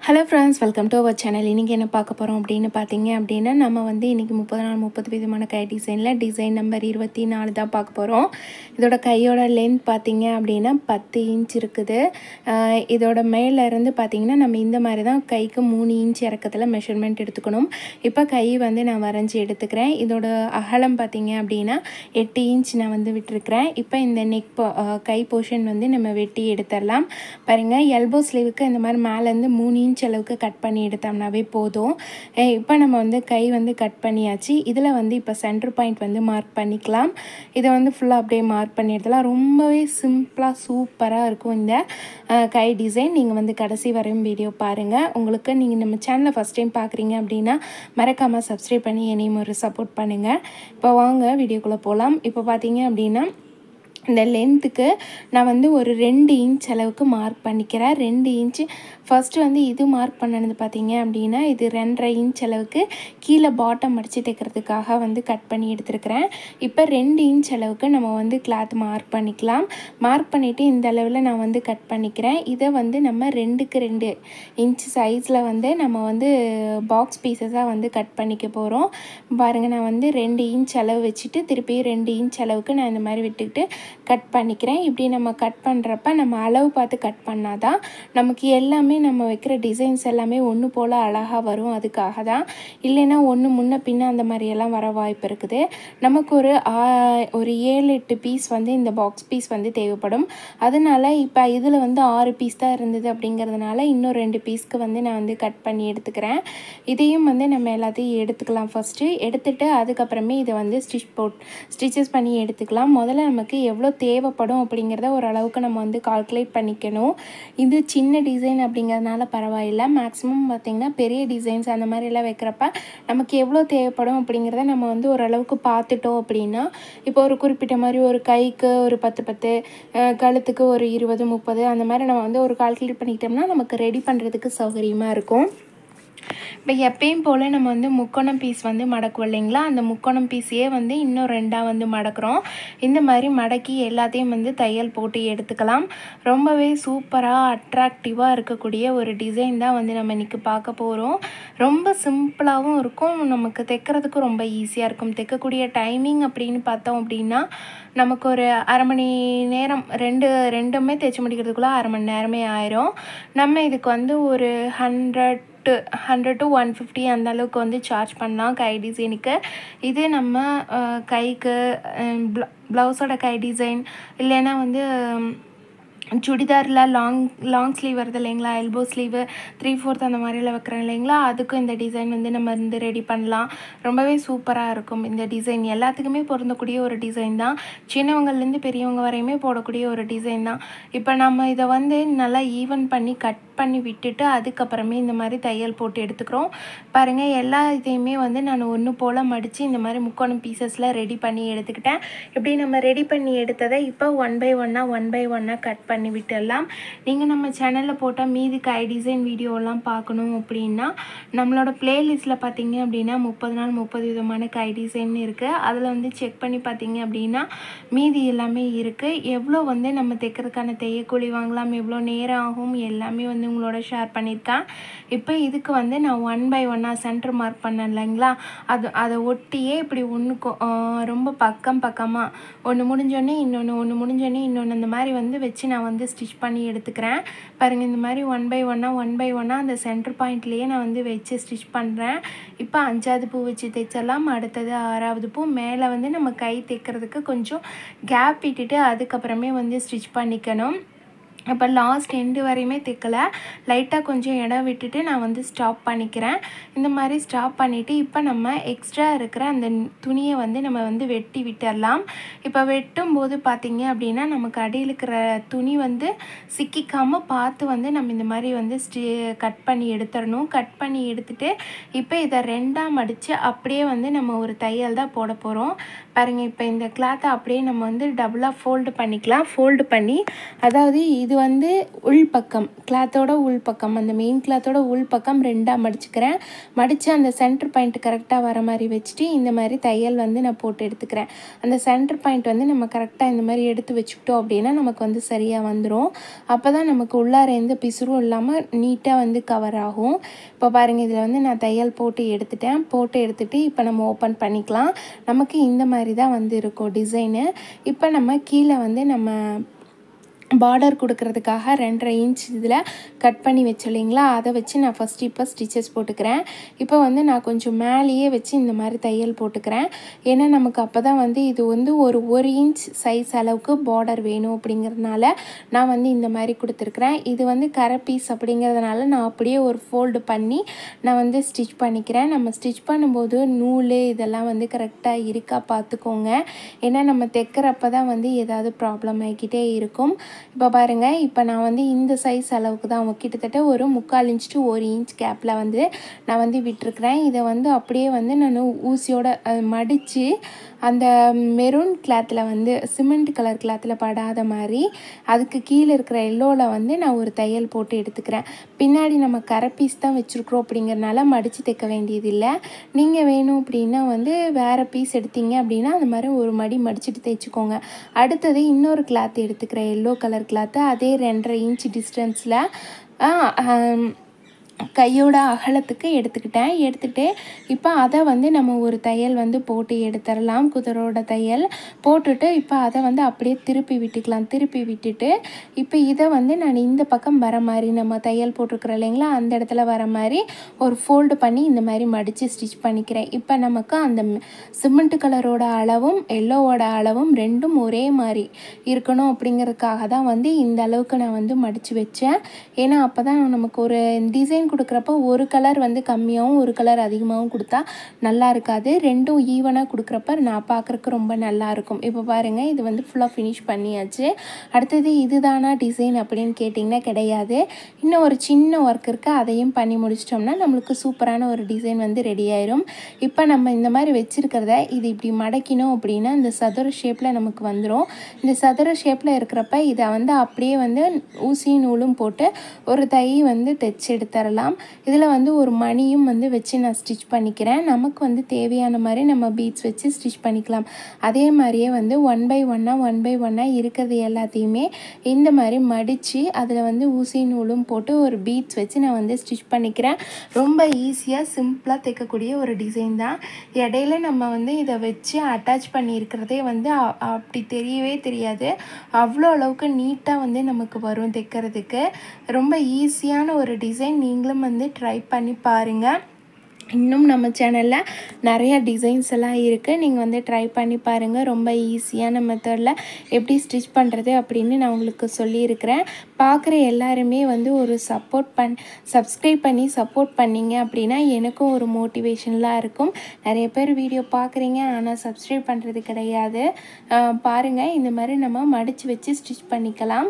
hello friends welcome to our channel இன்றைக்கி என்ன பார்க்க போகிறோம் அப்படின்னு பார்த்தீங்க அப்படின்னா நம்ம வந்து இன்றைக்கி முப்பது நாள் முப்பது விதமான கை டிசைனில் டிசைன் நம்பர் இருபத்தி நாலு தான் பார்க்க போகிறோம் இதோட கையோட லென்த் பார்த்தீங்க அப்படின்னா பத்து இன்ச் இருக்குது ஆஹ் இதோட மேல இருந்து பார்த்தீங்கன்னா நம்ம இந்த மாதிரி தான் கைக்கு மூணு இன்ச் இறக்கத்தில் மெஷர்மெண்ட் எடுத்துக்கணும் இப்போ கை வந்து நான் வரைஞ்சி எடுத்துக்கிறேன் இதோட அகலம் பார்த்தீங்க அப்படின்னா எட்டு இன்ச் நான் வந்து விட்டுருக்கிறேன் இப்போ இந்த நெக் கை போர்ஷன் வந்து நம்ம வெட்டி எடுத்துடலாம் பாருங்கள் எல்போ ஸ்லீவுக்கு இந்த மாதிரி மேலேருந்து மூணு இன்ச் அளவுக்கு கட் பண்ணி எடுத்தோம்னாவே போதும் அஹ் இப்போ நம்ம வந்து கை வந்து கட் பண்ணியாச்சு இதில் வந்து இப்போ சென்டர் பாயிண்ட் வந்து மார்க் பண்ணிக்கலாம் இதை வந்து ஃபுல்லாக அப்படியே மார்க் பண்ணி எடுத்துலாம் ரொம்பவே சிம்பிளாக சூப்பராக இருக்கும் இந்த அஹ், கை டிசைன் நீங்கள் வந்து கடைசி வரையும் வீடியோ பாருங்கள் உங்களுக்கு நீங்கள் நம்ம சேனலை ஃபஸ்ட் டைம் பார்க்குறீங்க அப்படின்னா மறக்காமல் சப்ஸ்கிரைப் பண்ணி என்னையும் ஒரு சப்போர்ட் பண்ணுங்கள் இப்போ வாங்க வீடியோக்குள்ளே போகலாம் இப்போ பார்த்தீங்க அப்படின்னா இந்த லென்த்துக்கு நான் வந்து ஒரு ரெண்டு இன்ச் அளவுக்கு மார்க் பண்ணிக்கிறேன் ரெண்டு இன்ச்சு ஃபஸ்ட்டு வந்து இது மார்க் பண்ணது பார்த்தீங்க அப்படின்னா இது ரெண்டரை இன்ச் அளவுக்கு கீழே பாட்டம் அடித்து தைக்கிறதுக்காக வந்து கட் பண்ணி எடுத்துருக்கிறேன் இப்போ ரெண்டு இன்ச் அளவுக்கு நம்ம வந்து கிளாத் மார்க் பண்ணிக்கலாம் மார்க் பண்ணிவிட்டு இந்த அளவில் நான் வந்து கட் பண்ணிக்கிறேன் இதை வந்து நம்ம ரெண்டுக்கு ரெண்டு இன்ச் சைஸில் வந்து நம்ம வந்து பாக்ஸ் பீசஸாக வந்து கட் பண்ணிக்க போகிறோம் பாருங்கள் நான் வந்து ரெண்டு இன்ச் அளவு வச்சுட்டு திருப்பி ரெண்டு இன்ச் அளவுக்கு நான் இந்த மாதிரி விட்டுக்கிட்டு கட் பண்ணிக்கிறேன் இப்படி நம்ம கட் பண்ணுறப்ப நம்ம அளவு பார்த்து கட் பண்ணாதான் நமக்கு எல்லாமே நம்ம வைக்கிற டிசைன்ஸ் எல்லாமே ஒன்று போல் அழகாக வரும் அதுக்காக தான் இல்லைன்னா ஒன்று முன்ன பின்ன அந்த மாதிரியெல்லாம் வர வாய்ப்பு இருக்குது நமக்கு ஒரு ஆ- ஒரு ஏழு எட்டு பீஸ் வந்து இந்த பாக்ஸ் பீஸ் வந்து தேவைப்படும் அதனால இப்போ இதில் வந்து ஆறு பீஸ் தான் இருந்தது அப்படிங்கிறதுனால இன்னும் ரெண்டு பீஸ்க்கு வந்து நான் வந்து கட் பண்ணி எடுத்துக்கிறேன் இதையும் வந்து நம்ம எல்லாத்தையும் எடுத்துக்கலாம் ஃபஸ்ட்டு எடுத்துட்டு அதுக்கப்புறமே இதை வந்து ஸ்டிச் போட் ஸ்டிச்சஸ் பண்ணி எடுத்துக்கலாம் முதல்ல நமக்கு எவ்வளோ தேவைப்படும் அப்படிங்கிறத ஓரளவுக்கு நம்ம வந்து கால்குலேட் பண்ணிக்கணும் இது சின்ன டிசைன் அப்படிங்கிறதுனால பரவாயில்லை மேக்ஸிமம் பார்த்திங்கன்னா பெரிய டிசைன்ஸ் அந்த மாதிரி எல்லாம் வைக்கிறப்ப நமக்கு எவ்வளோ தேவைப்படும் அப்படிங்கிறத நம்ம வந்து ஓரளவுக்கு பார்த்துட்டோம் அப்படின்னா இப்போ ஒரு குறிப்பிட்ட மாதிரி ஒரு கைக்கு ஒரு பத்து பத்து அஹ், கழுத்துக்கு ஒரு இருபது முப்பது அந்த மாதிரி நம்ம வந்து ஒரு கால்குலேட் பண்ணிக்கிட்டோம்னா நமக்கு ரெடி பண்ணுறதுக்கு சௌகரியமாக இருக்கும் இப்போ எப்பயும் போல் நம்ம வந்து முக்கோணம் பீஸ் வந்து மடக்குவோம் இல்லைங்களா அந்த முக்கோணம் பீஸையே வந்து இன்னும் ரெண்டாக வந்து மடக்குறோம் இந்த மாதிரி மடக்கி எல்லாத்தையும் வந்து தையல் போட்டு எடுத்துக்கலாம் ரொம்பவே சூப்பராக அட்ராக்டிவாக இருக்கக்கூடிய ஒரு டிசைன் தான் வந்து நம்ம இன்றைக்கி பார்க்க போகிறோம் ரொம்ப சிம்பிளாகவும் இருக்கும் நமக்கு தைக்கிறதுக்கும் ரொம்ப ஈஸியாக இருக்கும் தைக்கக்கூடிய டைமிங் அப்படின்னு பார்த்தோம் அப்படின்னா நமக்கு ஒரு அரை மணி நேரம் ரெண்டு ரெண்டுமே தைச்சு முடிக்கிறதுக்குள்ளே அரை மணி நேரமே ஆயிரும் நம்ம இதுக்கு வந்து ஒரு hundred to hundred to one fifty அந்த அளவுக்கு வந்து சார்ஜ் பண்ணலாம் கை டிசைனுக்கு இது நம்ம அஹ், கைக்கு ப்ளவுஸோட கை டிசைன் இல்லைன்னா வந்து ஹம், சுடிதாரில் லாங் லாங் ஸ்லீவ் வருது இல்லைங்களா எல்போ ஸ்லீவு த்ரீ ஃபோர்த் அந்த மாதிரிலாம் வைக்கிறோம் இல்லைங்களா அதுக்கும் இந்த டிசைன் வந்து நம்ம வந்து ரெடி பண்ணலாம் ரொம்பவே சூப்பராக இருக்கும் இந்த டிசைன் எல்லாத்துக்குமே பொருந்தக்கூடிய ஒரு டிசைன் தான் சின்னவங்கள்லேருந்து பெரியவங்க வரையுமே போடக்கூடிய ஒரு டிசைன் தான் இப்போ நம்ம இதை வந்து நல்லா ஈவன் பண்ணி கட் பண்ணி விட்டுட்டு அதுக்கப்புறமே இந்த மாதிரி தையல் போட்டு எடுத்துக்கிறோம் பாருங்கள் எல்லா இதையுமே வந்து நான் ஒன்று போல் மடித்து இந்த மாதிரி முக்கோணம் பீசஸில் ரெடி பண்ணி எடுத்துக்கிட்டேன் இப்படி நம்ம ரெடி பண்ணி எடுத்ததை இப்போ ஒன் பை ஒன்னாக ஒன் பை ஒன்னாக கட் பண்ணி விட்டுடலாம் நீங்கள் நம்ம சேனலில் போட்டால் மீதி கை டிசைன் வீடியோலாம் பார்க்கணும் அப்படின்னா நம்மளோட பிளேலிஸ்ட்டில் பார்த்தீங்க அப்படின்னா முப்பது நாள் முப்பது விதமான கை டிசைன் இருக்குது அதில் வந்து செக் பண்ணி பார்த்தீங்க அப்படின்னா மீதி எல்லாமே இருக்குது எவ்வளோ வந்து நம்ம தைக்கிறதுக்கான தையக்கூலி வாங்கலாம் எவ்வளோ நேரம் ஆகும் எல்லாமே வந்து உங்களோட ஷேர் பண்ணியிருக்கேன் இப்போ இதுக்கு வந்து நான் ஒன் பை ஒன்னாக சென்டர் மார்க் பண்ணேன் இல்லைங்களா அது அதை ஒட்டியே இப்படி ஒன்றுக்கு ரொம்ப பக்கம் பக்கமாக ஒன்று முடிஞ்சோடனே இன்னொன்று ஒன்று முடிஞ்சோடனே இன்னொன்று அந்த மாதிரி வந்து வச்சு நான் வந்து ஸ்டிச் பண்ணி எடுத்துக்கிறேன் பாருங்கள் இந்த மாதிரி ஒன் பை ஒன்னாக ஒன் பை ஒன்னாக அந்த சென்டர் பாயிண்ட்லேயே நான் வந்து வச்சு ஸ்டிச் பண்ணுறேன் இப்போ அஞ்சாவது பூ வச்சு தைச்சிடலாம் அடுத்தது ஆறாவது பூ மேலே வந்து நம்ம கை தைக்கிறதுக்கு கொஞ்சம் கேப் விட்டுட்டு அதுக்கப்புறமே வந்து ஸ்டிச் பண்ணிக்கணும் அப்போ லாஸ்ட் எண்டு வரையுமே தைக்கல லைட்டாக கொஞ்சம் இடம் விட்டுட்டு நான் வந்து ஸ்டாப் பண்ணிக்கிறேன் இந்த மாதிரி ஸ்டாப் பண்ணிவிட்டு இப்போ நம்ம எக்ஸ்ட்ரா இருக்கிற அந்த துணியை வந்து நம்ம வந்து வெட்டி விட்டுடலாம் இப்போ வெட்டும் போது பார்த்தீங்க அப்படின்னா நமக்கு அடியில் இருக்கிற துணி வந்து சிக்கிக்காமல் பார்த்து வந்து நம்ம இந்த மாதிரி வந்து ஸ்டி கட் பண்ணி எடுத்துடணும் கட் பண்ணி எடுத்துட்டு இப்போ இதை ரெண்டாக மடித்து அப்படியே வந்து நம்ம ஒரு தையல் தான் போட போகிறோம் பாருங்கள் இப்போ இந்த கிளாத்தை அப்படியே நம்ம வந்து டபுளாக ஃபோல்டு பண்ணிக்கலாம் ஃபோல்டு பண்ணி அதாவது இது இது வந்து உள்பக்கம் கிளாத்தோட உள்பக்கம் அந்த மெயின் கிளாத்தோட உள்பக்கம் ரெண்டாக மடிச்சுக்கிறேன் மடித்து அந்த சென்டர் பாயிண்ட் கரெக்டாக வர மாதிரி வச்சுட்டு இந்த மாதிரி தையல் வந்து நான் போட்டு எடுத்துக்கிறேன் அந்த சென்டர் பாயிண்ட் வந்து நம்ம கரெக்டாக இந்த மாதிரி எடுத்து வச்சுக்கிட்டோம் அப்படின்னா நமக்கு வந்து சரியாக வந்துடும் அப்போ தான் நமக்கு உள்ளார எந்த பிசுறும் இல்லாமல் நீட்டாக வந்து கவர் ஆகும் இப்போ பாருங்கள் இதில் வந்து நான் தையல் போட்டு எடுத்துட்டேன் போட்டு எடுத்துகிட்டு இப்போ நம்ம ஓப்பன் பண்ணிக்கலாம் நமக்கு இந்த மாதிரி தான் வந்து இருக்கும் டிசைனு இப்போ நம்ம கீழே வந்து நம்ம பார்டர் கொடுக்கறதுக்காக ரெண்டரை இன்ச் இதில் கட் பண்ணி வச்சு இல்லைங்களா அதை வச்சு நான் ஃபஸ்ட்டு இப்போ ஸ்டிச்சஸ் போட்டுக்கிறேன் இப்போ வந்து நான் கொஞ்சம் மேலேயே வச்சு இந்த மாதிரி தையல் போட்டுக்கிறேன் ஏன்னா நமக்கு அப்போ தான் வந்து இது வந்து ஒரு ஒரு இன்ச் சைஸ் அளவுக்கு பார்டர் வேணும் அப்படிங்கிறதுனால நான் வந்து இந்த மாதிரி கொடுத்துருக்குறேன் இது வந்து கரை பீஸ் அப்படிங்கிறதுனால நான் அப்படியே ஒரு ஃபோல்டு பண்ணி நான் வந்து ஸ்டிச் பண்ணிக்கிறேன் நம்ம ஸ்டிச் பண்ணும்போது நூல் இதெல்லாம் வந்து கரெக்டாக இருக்கா பார்த்துக்கோங்க ஏன்னா நம்ம தைக்கிறப்ப தான் வந்து ஏதாவது ப்ராப்ளம் ஆகிக்கிட்டே இருக்கும் இப்போ பாருங்கள் இப்போ நான் வந்து இந்த சைஸ் அளவுக்கு தான் கிட்டத்தட்ட ஒரு முக்கால் இன்ச் டு ஒரு இன்ச் கேப்பில் வந்து நான் வந்து விட்டுருக்குறேன் இதை வந்து அப்படியே வந்து நான் ஊசியோட மடித்து அந்த மெரூன் கிளாத்தில் வந்து சிமெண்ட் கலர் கிளாத்தில் படாத மாதிரி அதுக்கு கீழே இருக்கிற எல்லோவில் வந்து நான் ஒரு தையல் போட்டு எடுத்துக்கிறேன் பின்னாடி நம்ம கரை பீஸ் தான் வச்சுருக்குறோம் அப்படிங்கிறனால மடித்து தைக்க வேண்டியதில்லை நீங்கள் வேணும் அப்படின்னா வந்து வேறு பீஸ் எடுத்தீங்க அப்படின்னா அந்த மாதிரி ஒரு மடி மடிச்சுட்டு தைச்சிக்கோங்க அடுத்தது இன்னொரு கிளாத் எடுத்துக்கிறேன் எல்லோ கலர் கிளாத்து அதே ரெண்டரை இன்ச் டிஸ்டன்ஸில் கையோட அகலத்துக்கு எடுத்துக்கிட்டேன் எடுத்துகிட்டு இப்போ அதை வந்து நம்ம ஒரு தையல் வந்து போட்டு எடுத்துடலாம் குதிரோட தையல் போட்டுட்டு இப்போ அதை வந்து அப்படியே திருப்பி விட்டுக்கலாம் திருப்பி விட்டுட்டு இப்போ இதை வந்து நான் இந்த பக்கம் வர மாதிரி நம்ம தையல் போட்டிருக்கிறோம் இல்லைங்களா அந்த இடத்துல வர மாதிரி ஒரு ஃபோல்டு பண்ணி இந்த மாதிரி மடித்து ஸ்டிச் பண்ணிக்கிறேன் இப்போ நமக்கு அந்த சிமெண்ட் கலரோட அளவும் எல்லோவோட அளவும் ரெண்டும் ஒரே மாதிரி இருக்கணும் அப்படிங்கிறதுக்காக தான் வந்து இந்த அளவுக்கு நான் வந்து மடித்து வச்சேன் ஏன்னா அப்போ தான் நமக்கு ஒரு டிசைன் கொடுக்குறப்ப ஒரு கலர் வந்து கம்மியாகவும் ஒரு கலர் அதிகமாகவும் கொடுத்தா நல்லா இருக்காது ரெண்டும் ஈவனாக கொடுக்குறப்ப நான் பார்க்குறக்கு ரொம்ப நல்லா இருக்கும் இப்போ பாருங்கள் இது வந்து ஃபுல்லாக ஃபினிஷ் பண்ணியாச்சு அடுத்தது இதுதானா டிசைன் அப்படின்னு கேட்டிங்கன்னா கிடையாது இன்னும் ஒரு சின்ன ஒர்க் இருக்குது அதையும் பண்ணி முடிச்சிட்டோம்னா நம்மளுக்கு சூப்பரான ஒரு டிசைன் வந்து ரெடி ஆயிரும் இப்போ நம்ம இந்த மாதிரி வச்சுருக்கிறத இது இப்படி மடக்கினோம் அப்படின்னா இந்த சதுர ஷேப்பில் நமக்கு வந்துடும் இந்த சதுர ஷேப்பில் இருக்கிறப்ப இதை வந்து அப்படியே வந்து ஊசி நூலும் போட்டு ஒரு தை வந்து தைச்சு எடுத்துடலாம் இதில் வந்து ஒரு மணியும் வந்து வச்சு நான் ஸ்டிச் பண்ணிக்கிறேன் நமக்கு வந்து தேவையான மாதிரி நம்ம பீட்ஸ் வச்சு ஸ்டிச் பண்ணிக்கலாம் அதே மாதிரியே வந்து ஒன் பை ஒன்னாக ஒன் பை ஒன்னாக இருக்கிறது எல்லாத்தையுமே இந்த மாதிரி மடித்து அதில் வந்து ஊசி நூலும் போட்டு ஒரு பீட்ஸ் வச்சு நான் வந்து ஸ்டிச் பண்ணிக்கிறேன் ரொம்ப ஈஸியாக சிம்பிளாக தைக்கக்கூடிய ஒரு டிசைன் தான் இடையில நம்ம வந்து இதை வச்சு அட்டாச் பண்ணி இருக்கிறதே வந்து அ- அப்படி தெரியவே தெரியாது அவ்வளோ அளவுக்கு நீட்டாக வந்து நமக்கு வரும் தைக்கிறதுக்கு ரொம்ப ஈஸியான ஒரு டிசைன் நீங்களும் வந்து ட்ரை பண்ணி பாருங்கள் இன்னும் நம்ம சேனலில் நிறைய டிசைன்ஸ் எல்லாம் இருக்குது நீங்கள் வந்து ட்ரை பண்ணி பாருங்கள் ரொம்ப ஈஸியான மெத்தடில் எப்படி ஸ்டிச் பண்ணுறது அப்படின்னு நான் உங்களுக்கு சொல்லியிருக்கிறேன் பார்க்குற எல்லாருமே வந்து ஒரு சப்போர்ட் பண் சப்ஸ்கிரைப் பண்ணி சப்போர்ட் பண்ணீங்க அப்படின்னா எனக்கும் ஒரு மோட்டிவேஷனலாக இருக்கும் நிறைய பேர் வீடியோ பார்க்குறீங்க ஆனால் சப்ஸ்கிரைப் பண்ணுறது கிடையாது பாருங்கள் இந்த மாதிரி நம்ம மடித்து வச்சு ஸ்டிச் பண்ணிக்கலாம்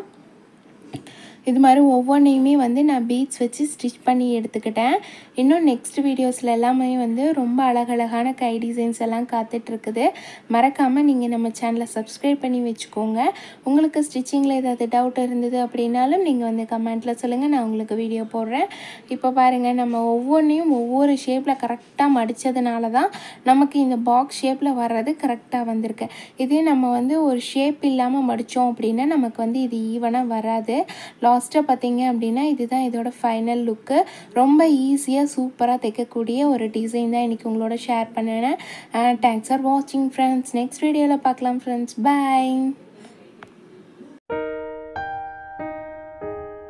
இது மாதிரி ஒவ்வொன்றையுமே வந்து நான் பீட்ஸ் வச்சு ஸ்டிச் பண்ணி எடுத்துக்கிட்டேன் இன்னும் நெக்ஸ்ட் வீடியோஸில் எல்லாமே வந்து ரொம்ப அழகழகான கை டிசைன்ஸ் எல்லாம் காத்துட்ருக்குது மறக்காமல் நீங்கள் நம்ம சேனலை சப்ஸ்கிரைப் பண்ணி வச்சுக்கோங்க உங்களுக்கு ஸ்டிச்சிங்கில் ஏதாவது டவுட் இருந்தது அப்படின்னாலும் நீங்கள் வந்து கமெண்ட்டில் சொல்லுங்கள் நான் உங்களுக்கு வீடியோ போடுறேன் இப்போ பாருங்கள் நம்ம ஒவ்வொன்றையும் ஒவ்வொரு ஷேப்பில் கரெக்டாக மடித்ததுனால தான் நமக்கு இந்த பாக்ஸ் ஷேப்பில் வர்றது கரெக்டாக வந்திருக்கு இதே நம்ம வந்து ஒரு ஷேப் இல்லாமல் மடித்தோம் அப்படின்னா நமக்கு வந்து இது ஈவனாக வராது லாஸ்ட்டாக பார்த்தீங்க அப்படின்னா இதுதான் இதோட ஃபைனல் லுக்கு ரொம்ப ஈஸியாக சூப்பராக தைக்கக்கூடிய ஒரு டிசைன் தான் இன்றைக்கி உங்களோட ஷேர் பண்ணினேன் தேங்க்ஸ் ஃபார் வாட்சிங் ஃப்ரெண்ட்ஸ் நெக்ஸ்ட் வீடியோவில் பார்க்கலாம் ஃப்ரெண்ட்ஸ் பை